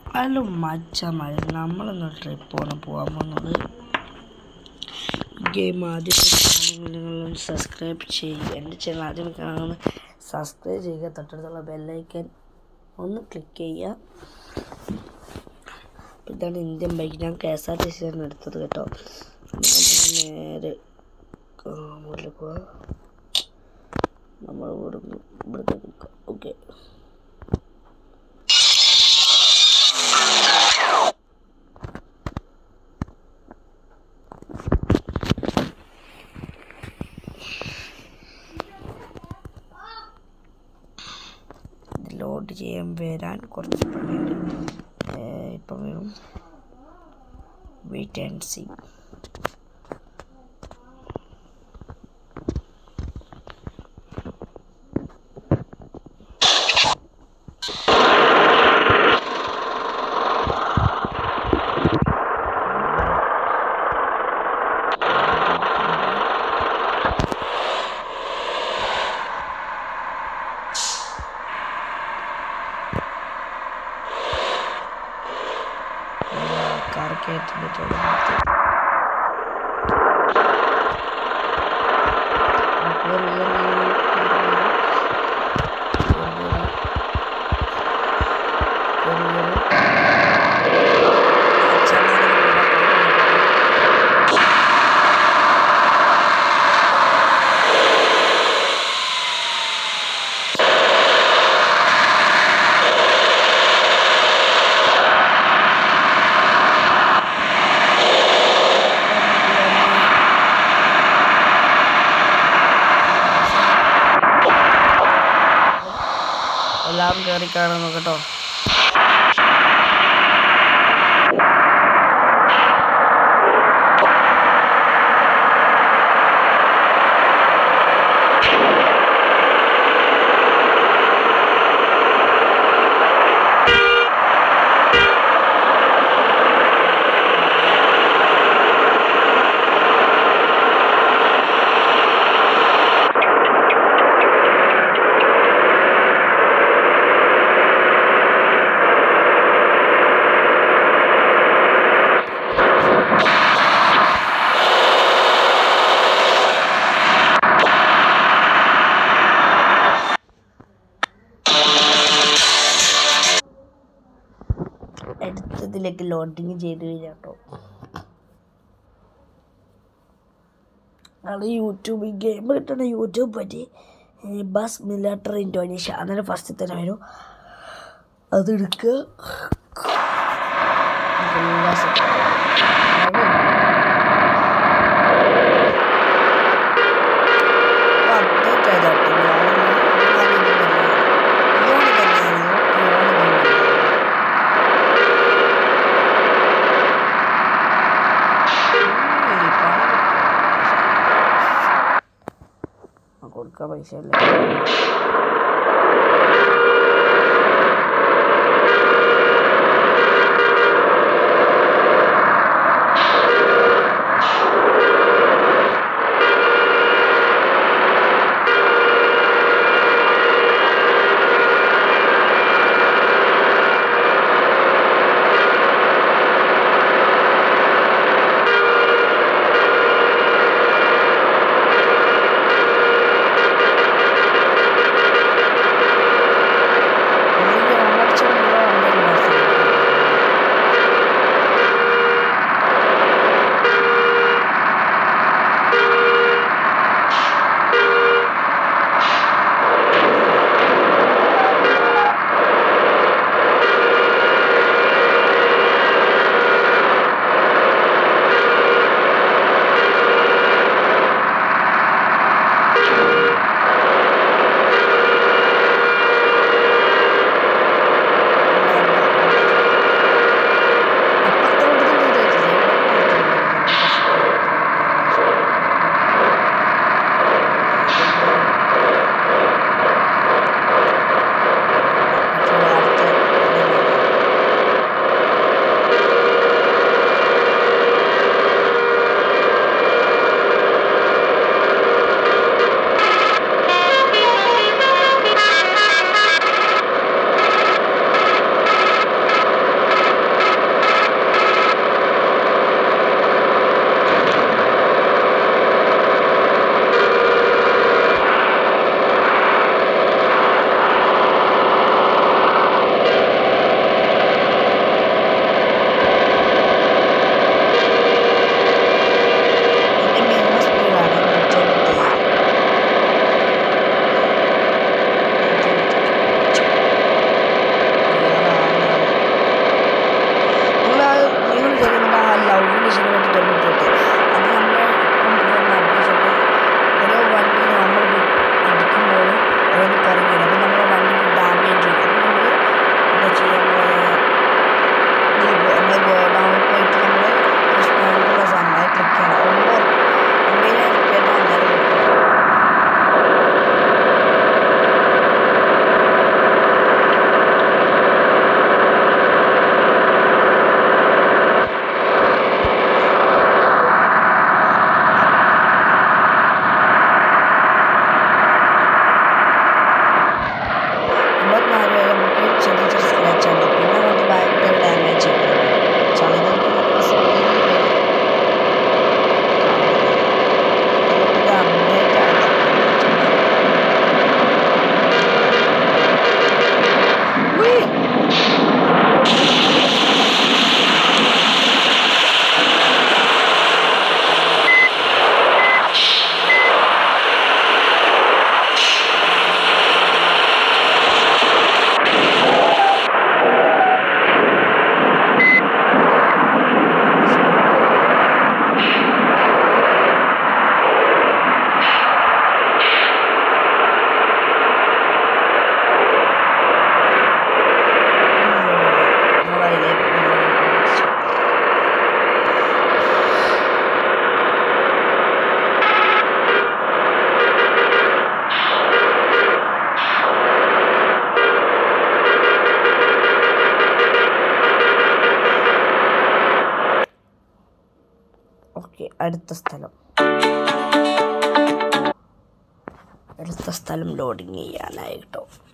Hello മച്ചമാർ നമ്മളൊന്ന് ട്രിപ്പാണ് പോകാൻ പോകുന്നത് ഗെയിം ആദ്യം നിങ്ങൾ സബ്സ്ക്രൈബ് ചെയ്യുക എൻ്റെ ചാനൽ ആദ്യം കാണുന്ന സബ്സ്ക്രൈബ് ചെയ്യുക തൊട്ടടുത്തുള്ള ബെല്ലൈക്കൻ ഒന്ന് ക്ലിക്ക് ചെയ്യുക അപ്പോൾ ഇതാണ് ഇന്ത്യൻ ബൈക്ക് ഞാൻ കെ എസ് ആർ ടി സിയാണ് എടുത്തത് കേട്ടോ നമ്മൾ നേരെ മുകളിൽ പോവാം നമ്മൾ ഇവിടുന്ന് ഇവിടുന്ന് നിൽക്കാം ഓക്കെ ഇത് ലോഡ് ചെയ്യാൻ വരാൻ കുറച്ച് പണിയുണ്ട് ഏഹ് ഇപ്പം വരും വെയിറ്റ് ആൻഡ് സി കാർ കയറ്റിട്ട് എല്ലാം കയറി കാണാൻ നോക്കട്ടോ എടുത്തതിലേക്ക് ലോഡിങ് ചെയ്ത് കഴിഞ്ഞാട്ടോ അത് യൂട്യൂബ് ഗെയിം കിട്ടുന്ന യൂട്യൂബ് പറ്റി ബസ് മിലിറ്റർ ഇൻഡോനേഷ്യ അന്നേരം ഫസ്റ്റ് തന്നെ വരും അതെടുക്കുക എല്ലാ set ആവും. ഇപ്പൊ update ചെയ്തോട്ടെ. ഞാനില്ല. ഞാനില്ല. ഇയാള് തന്നെയാണോ? ഇയാള് തന്നെയാണോ? കൊടുക്കാൻ പൈസ അല്ലേ അടുത്ത സ്ഥലം അടുത്ത സ്ഥലം ലോഡിങ് ചെയ്യാനായി കേട്ടോ